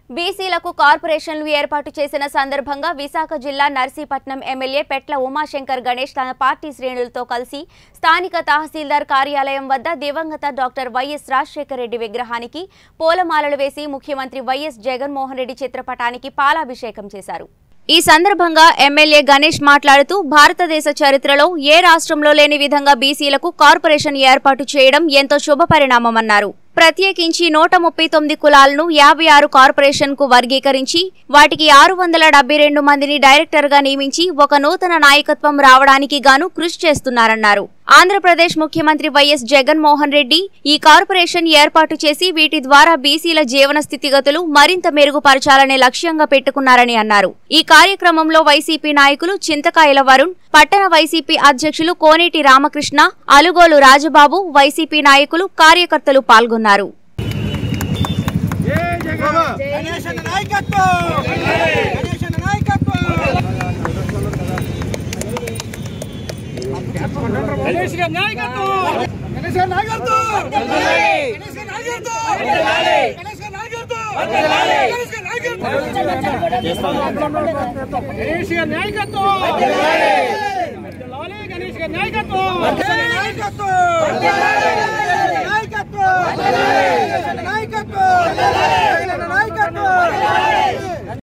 బీసీలకు కార్పొరేషన్లు ఏర్పాటు చేసిన సందర్భంగా విశాఖ జిల్లా నర్సీపట్నం ఎమ్మెల్యే పెట్ల ఉమాశంకర్ గణేష్ తన పార్టీ శ్రేణులతో కలిసి స్థానిక తహసీల్దార్ కార్యాలయం వద్ద దివంగత డాక్టర్ వైఎస్ రాజశేఖర రెడ్డి విగ్రహానికి పూలమాలలు వేసి ముఖ్యమంత్రి వైఎస్ జగన్మోహన్ రెడ్డి చిత్రపటానికి పాలాభిషేకం చేశారు ఈ సందర్భంగా ఎమ్మెల్యే గణేష్ మాట్లాడుతూ భారతదేశ చరిత్రలో ఏ రాష్ట్రంలో లేని విధంగా బీసీలకు కార్పొరేషన్ ఏర్పాటు చేయడం ఎంతో శుభపరిణామమన్నారు ప్రత్యేకించి నూట ముప్పై తొమ్మిది కులాలను యాభై ఆరు కార్పొరేషన్ కు వర్గీకరించి వాటికి ఆరు వందల డెబ్బై రెండు మందిని డైరెక్టర్ గా నియమించి ఒక నూతన నాయకత్వం రావడానికి గాను కృషి చేస్తున్నారన్నారు ఆంధ్రప్రదేశ్ ముఖ్యమంత్రి వైఎస్ జగన్మోహన్ రెడ్డి ఈ కార్పొరేషన్ ఏర్పాటు చేసి వీటి ద్వారా బీసీల జీవన స్థితిగతులు మరింత మెరుగుపరచాలనే లక్ష్యంగా పెట్టుకున్నారని అన్నారు ఈ కార్యక్రమంలో వైసీపీ నాయకులు చింతకాయల వరుణ్ పట్టణ వైసీపీ అధ్యక్షులు కోనేటి రామకృష్ణ అలుగోలు రాజబాబు వైసీపీ నాయకులు కార్యకర్తలు పాల్గొన్నారు గణేశన నాయకత్వం గణేశన నాయకత్వం గణేష్ గారి నాయకత్వం గణేష్ గారి నాయకత్వం గణేష్ గారి నాయకత్వం గణేష్ గారి నాయకత్వం గణేష్ గారి నాయకత్వం గణేష్ గారి నాయకత్వం లాలే గణేష్ గారి నాయకత్వం